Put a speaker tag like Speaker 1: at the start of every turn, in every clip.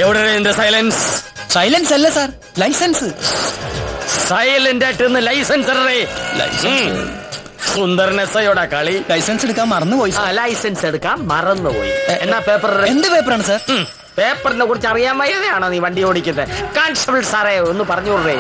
Speaker 1: എവിടെ നിന്റെ silence
Speaker 2: silence അല്ല സാർ ലൈസൻസ്
Speaker 1: സൈലന്റ് ആയിട്ട് ലൈസൻസ് സുന്ദരനെസയോടാ കളി
Speaker 2: ലൈസൻസ് എടുക്കാൻ മറന്നുപോയി
Speaker 1: ആ ലൈസൻസ് എടുക്കാൻ മറന്നുപോയി എന്നാ പേപ്പർ
Speaker 2: എന്ത് പേപ്പറാണ് സാർ
Speaker 1: പേപ്പറിനെ കുറിച്ച് അറിയാൻ വയ്യതാണോ നീ വണ്ടി ഓടിക്കുന്നത് കോൺസ്റ്റബിൾ സാറേ ഒന്ന് പറഞ്ഞു വിടേ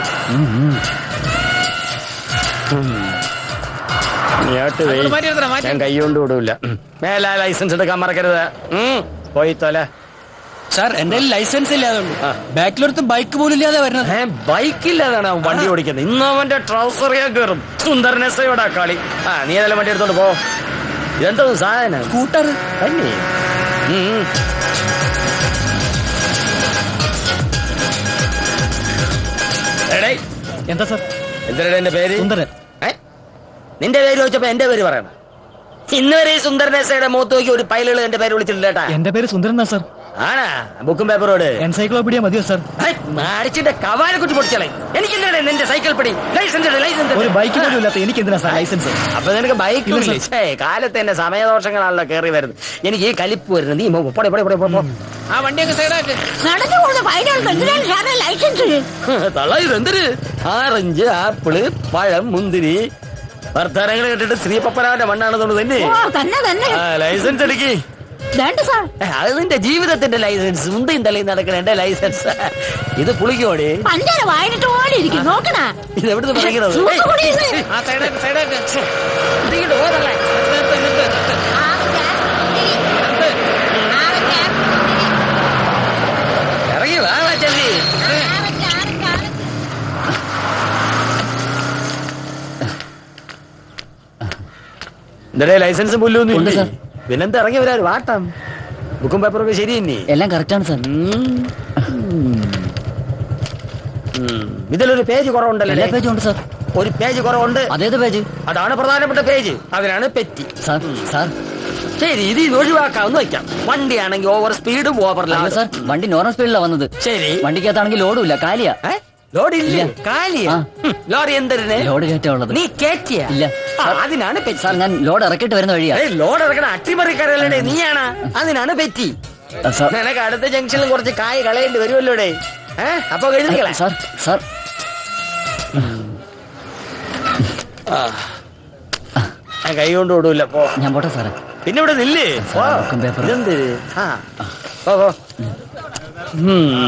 Speaker 1: ഞാൻ കൈ കൊണ്ട് വിടൂല മേല ലൈസൻസ് എടുക്കാൻ മറക്കരുത് ഉം, പോയി തൊല
Speaker 2: സാർ എന്റെ ലൈസൻസ് ഇല്ലാതുള്ളൂ
Speaker 1: ആ.
Speaker 2: ബാക്കിലൊരുത്ത് ബൈക്ക് പോലും ഇല്ലാതെ വരുന്നത്
Speaker 1: ഏ ബൈക്കില്ലാതാണ് അവൻ വണ്ടി ഓടിക്കുന്നത് ഇന്ന് അവന്റെ ട്രൗസറിയാ കയറും സുന്ദരനെസയോടാ കളി ആ നീ ഏതെല്ലാം വണ്ടി എടുത്തോണ്ട് പോ ഇതെന്തോ സാധനം
Speaker 2: സ്കൂട്ടർ
Speaker 1: തന്നെ ഉം, ഉം. എടേ,
Speaker 2: എന്താ സാർ
Speaker 1: എന്തിനാടാ എന്റെ പേര്
Speaker 2: സുന്ദരൻ
Speaker 1: ഏ? നിന്റെ പേര് ചോദിച്ചപ്പോ എന്റെ പേര് പറയണം ഇന്ന് വരെ ഈ സുന്ദരനേസയുടെ മുഖത്ത് നോക്കി ഒരു പൈലുകൾ എന്റെ പേര് വിളിച്ചിട്ടില്ല കേട്ടാ
Speaker 2: എന്റെ പേര് സുന്ദരൻ എന്നാ സാർ
Speaker 1: ആണാ ബുക്കും പേപ്പറോട്
Speaker 2: എൻസൈക്ലോപീഡിയ മതിയോ സാർ
Speaker 1: അടിച്ചിട്ട് കവാലെ കുറ്റി പൊടിച്ചളെ എനിക്കില്ലേ നിന്റെ സൈക്കിൾ പടി ലൈസൻസ് ഉണ്ട്, ലൈസൻസ് ഉണ്ട്.
Speaker 2: ഒരു ബൈക്ക് പോലും ഇല്ലാത്ത എനിക്ക് എന്തിനാ സാർ ലൈസൻസ്
Speaker 1: അപ്പൊ നിനക്ക് ബൈക്ക്
Speaker 2: ഇല്ല, സർ.
Speaker 1: ഛേ കാലത്ത് എന്നെ സമയദോഷങ്ങളാണല്ലോ കയറി വരുന്നത് എനിക്ക് ഈ കലിപ്പ് വരുന്നത് നീ പോ, പോടെ, പോടെ, പോടെ, പോ, പോ. ആ വണ്ടിയൊക്കെ സൈഡാക്ക്
Speaker 3: നടന്നു പോകുന്ന പൈനകൾക്ക് എന്തിനാണ് സാറേ ലൈസൻസ്
Speaker 1: തള്ള ഇതെന്തിന് ആറഞ്ച് ആപ്പിള് പഴം മുന്തിരി വർത്തമാനങ്ങൾ കേട്ടിട്ട് ശ്രീപപ്പനാന്റെ മണ്ണാണെന്നുള്ളത് തന്നെ
Speaker 3: ഓ തന്നെ തന്നെ
Speaker 1: ആ, ലൈസൻസ് എടുക്കി
Speaker 3: വേണ്ട സാർ
Speaker 1: അത് നിന്റെ ജീവിതത്തിന്റെ ലൈസൻസ് മുന്തയും തലയിൽ നടക്കണ എന്റെ ലൈസൻസ് ഇത് പുളിക്കോടെ
Speaker 3: പഞ്ചാര വായിലിട്ട് പോലെ ഇരിക്കും നോക്കണ
Speaker 1: ഇത് എവിടുന്ന് പറയുന്നത്
Speaker 3: ജ്യൂസ് കുടിയുന്നു.
Speaker 1: ആ സൈഡാക്ക് സൈഡാക്ക് ഇതിങ്ങോട്ട് പോകല്ലേ ഇറങ്ങി വാ ചെല്ലി എന്താ ലൈസൻസ് പുല്ലൊന്നും
Speaker 4: ഉണ്ട്,
Speaker 1: ഇല്ലേ
Speaker 4: സർ.
Speaker 1: പിന്നെന്താ ഇറങ്ങി വരാ വാട്ടം ബുക്കും പേപ്പറൊക്കെ ശരി തന്നെ
Speaker 4: എല്ലാം കറക്റ്റ് ആണ് സാർ
Speaker 1: ഇതിലൊരു പേജ്
Speaker 4: എല്ലാ
Speaker 1: കുറവുണ്ടല്ലോ
Speaker 4: പേജും ഉണ്ട് സാർ
Speaker 1: ഒരു പേജ് കുറവുണ്ട്
Speaker 4: അതേത് പേജ്
Speaker 1: അതാണ് പ്രധാനപ്പെട്ട പേജ് അതിനാണ് പെറ്റി
Speaker 4: സാർ സാർ
Speaker 1: ശരി ഇത് ഇത് ഒഴിവാക്കാവുന്ന വയ്ക്കാം വണ്ടിയാണെങ്കിൽ ഓവർ സ്പീഡും ഓവർ
Speaker 4: അല്ല സാർ വണ്ടി നോർമൽ സ്പീഡിലാണ് വന്നത്
Speaker 1: ശരി
Speaker 4: വണ്ടിക്കകത്താണെങ്കിൽ ലോഡും ഇല്ല കാലിയാ
Speaker 1: ഏ? ലോഡ് ഇല്ല
Speaker 4: ഇല്ല.
Speaker 1: കാലിയ
Speaker 4: ആ.
Speaker 1: ലോറി എന്തിനെ
Speaker 4: ലോഡ് കയറ്റാ
Speaker 1: നീ കേറ്റിയ
Speaker 4: ഇല്ല.
Speaker 1: അതിനാണ് പെറ്റി
Speaker 4: സാർ ഞാൻ ലോഡ് ഇറക്കിയിട്ട് വരുന്ന വഴിയാ
Speaker 1: ഏയ്, ലോഡ് ഇറക്കണ അട്ടിമറിക്കാരല്ലേ നീയാണ് അതിനാണ് പെറ്റി
Speaker 4: ആ, സാർ
Speaker 1: നിനക്ക് അടുത്ത ജംഗ്ഷനിൽ കുറച്ച് കായ് കളയേണ്ടി വരുമല്ലോടെ ഏഹ് അപ്പൊ എഴുതിക്കളെ
Speaker 4: സാർ സാർ
Speaker 1: ഞാൻ കൈ കൊണ്ട് വിടൂല പോ
Speaker 4: ഞാൻ പോട്ടെ സാറേ
Speaker 1: പിന്നെ ഇവിടെ നില്ലേ
Speaker 4: സാർ, ബുക്കും പേപ്പറും.
Speaker 1: ഇതെന്ത് ആ പോ പോ ഉം.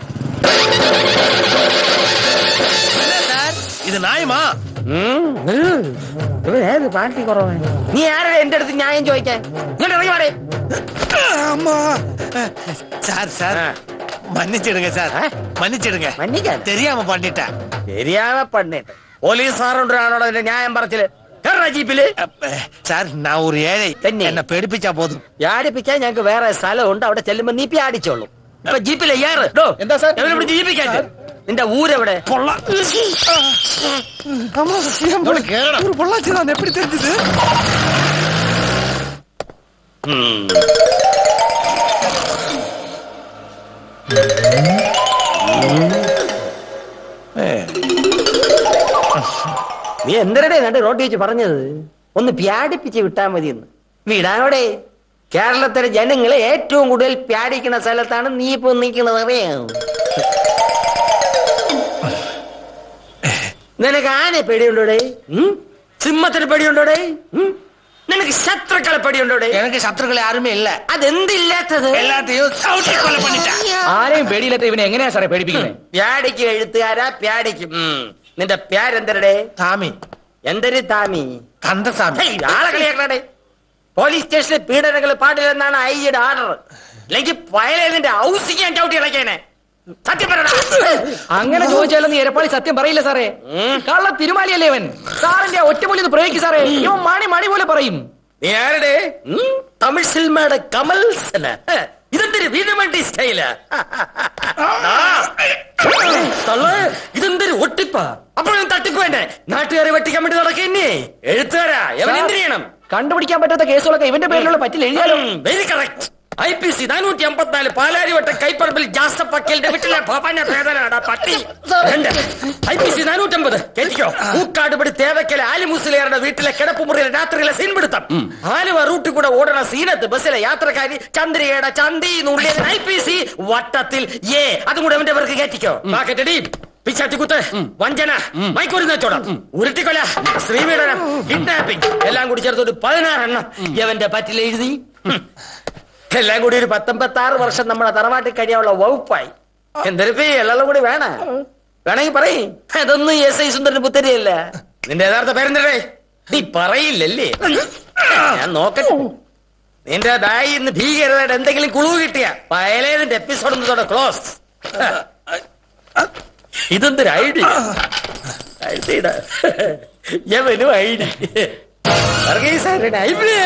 Speaker 5: ഇത് ന്യായമാ
Speaker 1: ഉം. ഉം. ഇവൻ ഏത് പാർട്ടി കുറവാണ് നീ ആരുടെ എന്റെ അടുത്ത് ന്യായം ചോദിക്കാൻ ഇങ്ങോട്ട് ഇറങ്ങി പാടേ
Speaker 5: அம்மா சார் சார்
Speaker 1: ஆ.
Speaker 5: மன்னிச்சிடுங்க சார்
Speaker 1: ஆ?
Speaker 5: மன்னிச்சிடுங்க
Speaker 1: മന്നിക്കാൻ
Speaker 5: தெரியாம பண்ணிட்டேன்
Speaker 1: ശരിയാവ പണിട്ട് പോലീസ് സാറുണ്ടാണോ അതിന്റെ ന്യായം പറച്ചില് കേറാ ജീപ്പില്
Speaker 5: அப்ப, சார் நான் ஒரு ஏழை
Speaker 1: തന്നെ.
Speaker 5: என்ன പേടിപ്പിച്ചാ പോതും
Speaker 1: യാടിപ്പിക്കാൻ ഞങ്ങൾക്ക് വേറെ സ്ഥലമുണ്ട് അവിടെ ചെല്ലുമ്പോ നീ പ്യാടിച്ചോളൂ ഇപ്പൊ ജീപ്പിലെ ഏറ് ഡോ,
Speaker 2: എന്താ സാർ?
Speaker 1: എവനെ പിടിച്ച് ജീപ്പിക്കാൻ നിന്റെ ഊരെവിടെ
Speaker 5: ஒரு பொள்ளாச்சி தான் எப்படி தெரிஞ்சது
Speaker 1: നീ എന്തരടെ കണ്ട് റോഡ് വെച്ച് പറഞ്ഞത് ഒന്ന് പ്യാടിപ്പിച്ച് വിട്ടാ മതി എന്ന് വിടാനോടെ കേരളത്തിലെ ജനങ്ങളെ ഏറ്റവും കൂടുതൽ പ്യാടിക്കുന്ന സ്ഥലത്താണ് നീ ഇപ്പൊ നിൽക്കുന്നത് അറിയാം നിനക്ക് ആനെ പേടിയുണ്ടോടെ ഉം? സിംഹത്തിന് പേടിയുണ്ടോടെ ഉം? നിനക്ക് ശത്രുക്കളെ പേടിയുണ്ടോടെ
Speaker 5: எனக்கு சத்துருக்கள் யாருமே இல்ல
Speaker 1: അതെന്തില്ലാത്തത്
Speaker 5: எல்லாத்தையும் சவுட்டி கொலை பண்ணிட்டேன்
Speaker 2: ആരെയും പേടിയില്ലാത്ത ഇവനെ എങ്ങനെയാ സാറേ പേടിപ്പിക്കുന്നത്
Speaker 1: പ്യാടിക്കും എഴുത്തുകാരാ പ്യാടിക്കും ഉം. നിന്റെ പ്യാരെന്തരടെ
Speaker 5: சாமி
Speaker 1: എന്തൊരു താമി
Speaker 5: கந்தசாமி
Speaker 1: ഹേയ്, ആളെ കളിയാക്കണേ പോലീസ് സ്റ്റേഷനിൽ പീഡനങ്ങൾ പാടില്ലെന്നാണ് ഐ ജിയുടെ ഓർഡർ അല്ലെങ്കിൽ വയലേതിന്റെ ഹൗസിക്ക് ഞാൻ ചവിട്ടി ഇളക്കേനെ സത്യം പറയടാ
Speaker 2: അങ്ങനെ ചോദിച്ചാലും നീ എരപ്പാളി സത്യം പറയില്ല സാറേ കള്ള തിരുമാലിയല്ലേ ഇവൻ സാറിന്റെ ഒറ്റമൂലി ഒന്ന് പ്രയോഗിക്കും സാറേ ഇവൻ മണി മണി പോലെ പറയും
Speaker 1: നീ ആരുടെ ഉം, തമിഴ് സിനിമയുടെ കമൽസന ഹേ, ഇതെന്തൊരു വീരമണ്ടി സ്റ്റൈല് ഇതെന്തൊരു ഒട്ടിപ്പാ അപ്പോഴും തട്ടിപ്പ് വേണ്ടേ നാട്ടുകാരെ വെട്ടിക്കാൻ വേണ്ടി നടക്കുന്നേ എഴുത്തുകാരാ എവൻ എന്ത് ചെയ്യണം
Speaker 2: കണ്ടുപിടിക്കാൻ പറ്റാത്ത കേസുകളൊക്കെ ഇവന്റെ പേരിലുള്ള പറ്റിൽ എഴുതിയാലോ
Speaker 1: very correct I P C നാനൂറ്റി അമ്പത്തിനാല് പാലാരിവട്ടം കൈപ്പറമ്പിൽ ജാസഫ് വക്കീലിന്റെ വീട്ടിലെ ഭവന ഭേദനാടാ പട്ടി ഐ പി സി നാനൂറ്റമ്പത് കേട്ടിക്കോ പൂക്കാടുപടി തേവക്കലെ ആലിമുസ്ലിയാരുടെ വീട്ടിലെ കിടപ്പുമുറിയിലെ രാത്രിയിലെ സീൻ പിടുത്തം ആലുവ റൂട്ടിൽ കൂടെ ഓടണ സീനത്ത് ബസ്സിലെ യാത്രക്കാരി ചന്ദ്രികയുടെ ചന്തി നുള്ളിയത് ഐ പി സി വട്ടത്തിൽ ഏ അതും കൂടെ അവന്റെ പേർക്ക് കേട്ടിക്കോ പാക്കറ്റടി പിച്ചാത്തിക്കുത്ത് വഞ്ചന മൈക്കൂരി വെച്ചോടം ഉരുട്ടിക്കൊല ശ്രീപീഡനം കിഡ്നാപ്പിംഗ് എല്ലാം കൂടി ചേർത്ത് ഒരു പതിനാറെണ്ണം ഇവന്റെ പറ്റിൽ എഴുതി ഉം. എല്ലാം കൂടി ഒരു പത്തൊമ്പത്തി ആറ് വർഷം നമ്മുടെ തറവാട്ടിൽ കഴിയാനുള്ള വകുപ്പായി എന്തൊരു എല്ലാം കൂടി വേണ വേണമെങ്കിൽ പറയും അതൊന്നും എസ് ഐ സുന്ദരന് പുത്തരിയല്ല നിന്റെ യഥാർത്ഥ പേരെന്തരേ നീ പറയില്ലല്ലേ ഞാൻ നോക്കട്ടെ നിന്റെ ബാഗിൽ നിന്ന് ഭീകരതയുടെ എന്തെങ്കിലും കുളു കിട്ടിയ പയലേതിന്റെ എപ്പിസോഡ് ഒന്നതോടെ ക്ലോസ് ഇതെന്തൊരു ഐഡിയ ഐഡിയ യവനും ഐഡി വർഗീസാരുടെ ഐഡിയ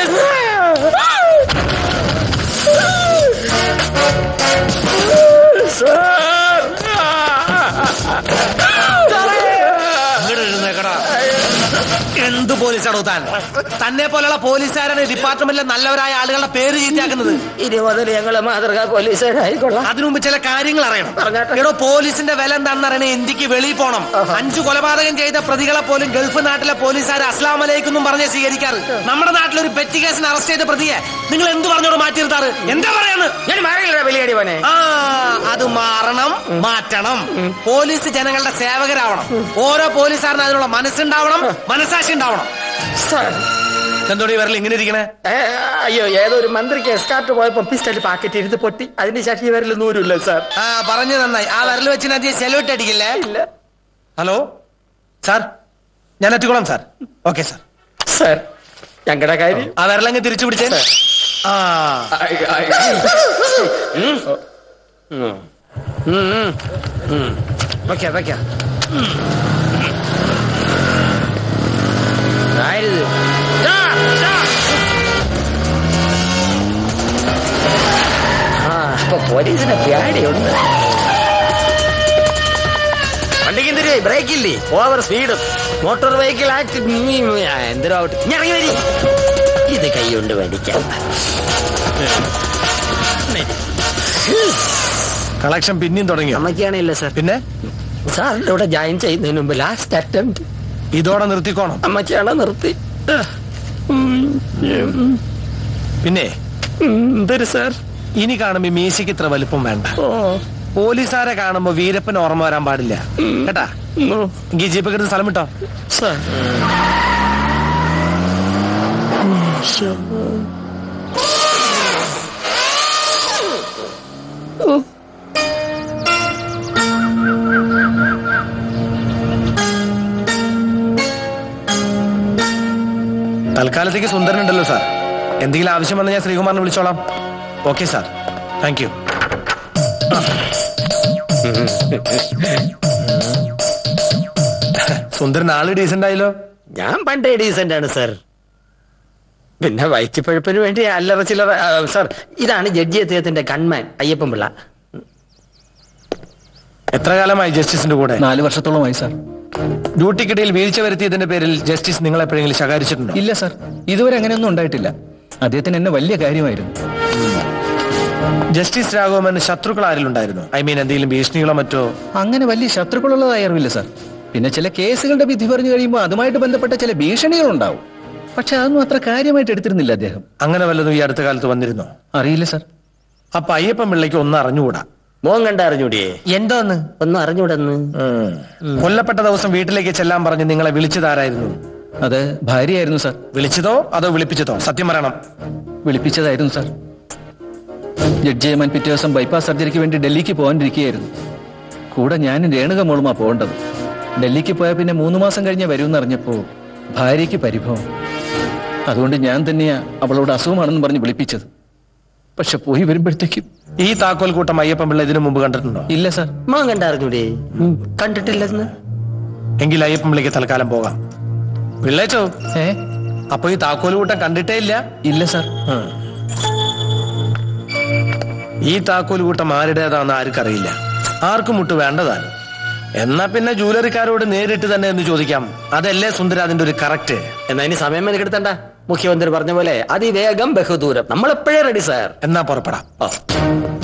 Speaker 5: എന്ത് പോലീസാണോ താൻ തന്നെ പോലുള്ള പോലീസുകാരാണ് ഡിപ്പാർട്ട്മെന്റിലെ നല്ലവരായ ആളുകളുടെ പേര് ചീത്തയാക്കുന്നത്
Speaker 1: ഇനി മുതൽ ഞങ്ങള് മാതൃകാ പോലീസുകാരായിക്കൊള്ളാം
Speaker 5: അതിനു മുമ്പ് ചില കാര്യങ്ങൾ അറിയണം
Speaker 1: പറഞ്ഞാട്ടെ.
Speaker 5: എടോ പോലീസിന്റെ വില എന്താണെന്ന് അറിയണേ ഇന്ത്യക്ക് വെളിയിൽ പോണം അഞ്ചു കൊലപാതകം ചെയ്ത പ്രതികളെ പോലും ഗൾഫ് നാട്ടിലെ പോലീസുകാർ അസ്ലാം അലൈക്കും പറഞ്ഞ് സ്വീകരിക്കാറ് നമ്മുടെ നാട്ടിൽ ഒരു പെറ്റി കേസിന് അറസ്റ്റ് ചെയ്ത പ്രതിയെ നിങ്ങൾ എന്ത് പറഞ്ഞോട് മാറ്റി നിർത്താറ് എന്താ പറയാന്ന്
Speaker 1: ഞാൻ മാറിയില്ല വലിയടി പോനെ
Speaker 5: ആ അത് മാറണം മാറ്റണം പോലീസ് ജനങ്ങളുടെ സേവകരാവണം ഓരോ പോലീസുകാരനും അതിനുള്ള മനസ്സുണ്ടാവണം മനസാക്ഷി ഉണ്ടാവണം എന്തോടി വരൽ ഇങ്ങനെ ഇരിക്കണേ
Speaker 1: ഏ, അയ്യോ ഏതോ ഒരു മന്ത്രിക്ക് എസ്കാർട്ട് പോയപ്പോ പിസ്റ്റല് പാക്കറ്റ് ഇരുന്ന് പൊട്ടി അതിന് ശശി വരൽ നൂറില്ല സാർ
Speaker 5: ആ പറഞ്ഞു നന്നായി ആ വിരൽ വെച്ച് അധികം സെലൂട്ട് അടിക്കില്ലേ
Speaker 1: ഇല്ല
Speaker 5: ഹലോ സാർ ഞാൻ എത്തിക്കോളാം സാർ ഓക്കെ സാർ
Speaker 1: സാർ ഞങ്ങളുടെ കാര്യം
Speaker 5: ആ വിരലങ്ങ് തിരിച്ചു പിടിച്ചേ ആ
Speaker 1: വെക്കാം വെക്കാം ആയത് ആ അപ്പൊ പോലീസിനെ പേടിയുണ്ട് വണ്ടിക്ക് എന്തിരി ബ്രേക്ക് ഇല്ലേ ഓവർ സ്പീഡും മോട്ടോർ വെഹിക്കിൾ ആക്ട് എന്തിനോ ആവട്ടെ ഇനി ഇറങ്ങി വരി ഇത് കൈ കൊണ്ട് മേടിക്കാം
Speaker 5: കളക്ഷൻ പിന്നെയും തുടങ്ങിയോ
Speaker 1: അമ്മയ്ക്കാണില്ല സാർ
Speaker 5: പിന്നെ
Speaker 1: സാറിന്റെ കൂടെ ജോയിൻ ചെയ്യുന്നതിന് മുമ്പ് ലാസ്റ്റ് അറ്റംപ്റ്റ്
Speaker 5: ഇതോടെ നിർത്തിക്കോണം
Speaker 1: അമ്മച്ചാണ് നിർത്തി
Speaker 5: പിന്നെ
Speaker 1: എന്തൊരു സാർ
Speaker 5: ഇനി കാണുമ്പോ മീശയ്ക്ക് ഇത്ര വലുപ്പം വേണ്ട
Speaker 1: ഓ
Speaker 5: പോലീസുകാരെ കാണുമ്പോ വീരപ്പൻ ഓർമ്മ വരാൻ പാടില്ല കേട്ടാ
Speaker 1: ഉം.
Speaker 5: എങ്കിൽ ജീപ്പ് കിട്ടുന്ന സ്ഥലം വിട്ടോ
Speaker 1: സാർ
Speaker 5: തൽക്കാലത്തേക്ക് സുന്ദരനുണ്ടല്ലോ സാർ എന്തെങ്കിലും ആവശ്യം വന്നാൽ ഞാൻ ശ്രീകുമാറിനെ വിളിച്ചോളാം okay sir thank you Sundaran ആള് ഡീസന്റ് ആയല്ലോ
Speaker 1: ഞാൻ പണ്ടേ ഡീസന്റ് ആണ് സാർ പിന്നെ വയറ്റിപ്പഴുപ്പിന് വേണ്ടി അല്ലറ ചില്ലറ ആ, സാർ ഇതാണ് ജഡ്ജി അദ്ദേഹത്തിന്റെ കൺമാൻ അയ്യപ്പൻ പിള്ള
Speaker 5: എത്ര കാലമായി ജസ്റ്റിസിന്റെ കൂടെ
Speaker 4: നാല് വർഷത്തോളമായി സാർ
Speaker 5: ഡ്യൂട്ടിക്കിടയിൽ വീഴ്ച വരുത്തിയതിന്റെ പേരിൽ ജസ്റ്റിസ് നിങ്ങൾ എപ്പോഴെങ്കിലും ശകാരിച്ചിട്ടുണ്ടോ
Speaker 4: ഇല്ല സാർ ഇതുവരെ അങ്ങനെയൊന്നും ഉണ്ടായിട്ടില്ല അദ്ദേഹത്തിന് എന്നെ വലിയ കാര്യമായിരുന്നു
Speaker 5: ജസ്റ്റിസ് രാഘവന് ശത്രുക്കൾ ആരിലുണ്ടായിരുന്നു ഐ മീൻ എന്തെങ്കിലും ഭീഷണികളോ മറ്റോ
Speaker 4: അങ്ങനെ വലിയ ശത്രുക്കളുള്ളതായി അറിവില്ല സാർ പിന്നെ ചില കേസുകളുടെ വിധി പറഞ്ഞു കഴിയുമ്പോൾ അതുമായിട്ട് ബന്ധപ്പെട്ട ചില ഭീഷണികളുണ്ടാവും പക്ഷെ അതൊന്നും അത്ര കാര്യമായിട്ട് എടുത്തിരുന്നില്ല അദ്ദേഹം
Speaker 5: അങ്ങനെ വല്ലതും ഈ അടുത്ത കാലത്ത് വന്നിരുന്നോ
Speaker 4: അറിയില്ല സാർ
Speaker 5: അപ്പൊ അയ്യപ്പൻ പിള്ളയ്ക്ക് ഒന്നും അറിഞ്ഞുകൂടാ
Speaker 1: മോൻ കണ്ട അറിഞ്ഞൂടിയേ
Speaker 5: എന്താന്ന്
Speaker 1: ഒന്നും അറിഞ്ഞൂടെന്ന്
Speaker 5: കൊല്ലപ്പെട്ട ദിവസം വീട്ടിലേക്ക് ചെല്ലാൻ പറഞ്ഞ് നിങ്ങളെ വിളിച്ചതാരായിരുന്നു
Speaker 4: അത് ഭാര്യയായിരുന്നു സാർ
Speaker 5: വിളിച്ചതോ അതോ വിളിപ്പിച്ചതോ സത്യം പറയണം
Speaker 4: വിളിപ്പിച്ചതായിരുന്നു സാർ ജഡ്ജി ജയമാൻ പിറ്റേ ദിവസം ബൈപ്പാസ് സർജറിക്ക് വേണ്ടി ഡൽഹിക്ക് പോകാനിരിക്കുകയായിരുന്നു കൂടെ ഞാനും രേണുക മോളുമാ പോകേണ്ടത് ഡൽഹിക്ക് പോയാൽ പിന്നെ മൂന്ന് മാസം കഴിഞ്ഞ് വരുമെന്ന് അറിഞ്ഞപ്പോ ഭാര്യയ്ക്ക് പരിഭവം അതുകൊണ്ട് ഞാൻ തന്നെയാ അവളോട് അസുഖമാണെന്ന് പറഞ്ഞ് വിളിപ്പിച്ചത് പക്ഷെ പോയി വരുമ്പോഴത്തേക്കും
Speaker 5: ഈ താക്കോൽ കൂട്ടം അയ്യപ്പൻ പിള്ള ഇതിനു മുമ്പ് കണ്ടിട്ടുണ്ടോ
Speaker 4: ഇല്ല സാർ
Speaker 1: മോൻ കണ്ട അറിഞ്ഞൂടിയേ കണ്ടിട്ടില്ലെന്ന്
Speaker 5: എങ്കിൽ അയ്യപ്പൻ പിള്ളയ്ക്ക് തൽക്കാലം പോകാം പിള്ളേച്ചോ
Speaker 4: ഏ
Speaker 5: അപ്പൊ ഈ താക്കോൽ കൂട്ടം കണ്ടിട്ടേ ഇല്ല
Speaker 4: ഇല്ല സാർ
Speaker 5: ഉം. ഈ താക്കോൽ കൂട്ടം ആരുടേതാണെന്ന് ആർക്കറിയില്ല ആർക്കും മുട്ട് വേണ്ടതാണ് എന്നാ പിന്നെ ജൂവലറിക്കാരോട് നേരിട്ട് തന്നെ എന്ന് ചോദിക്കാം അതല്ലേ സുന്ദര അതിന്റെ ഒരു കറക്റ്റ്
Speaker 1: എന്നാ ഇനി സമയം മെനക്കെടുത്തണ്ട മുഖ്യമന്ത്രി പറഞ്ഞ പോലെ അതിവേഗം ബഹുദൂരം നമ്മൾ എപ്പോഴേ റെഡി സാർ
Speaker 5: എന്നാ പുറപ്പെടാം
Speaker 1: ഓ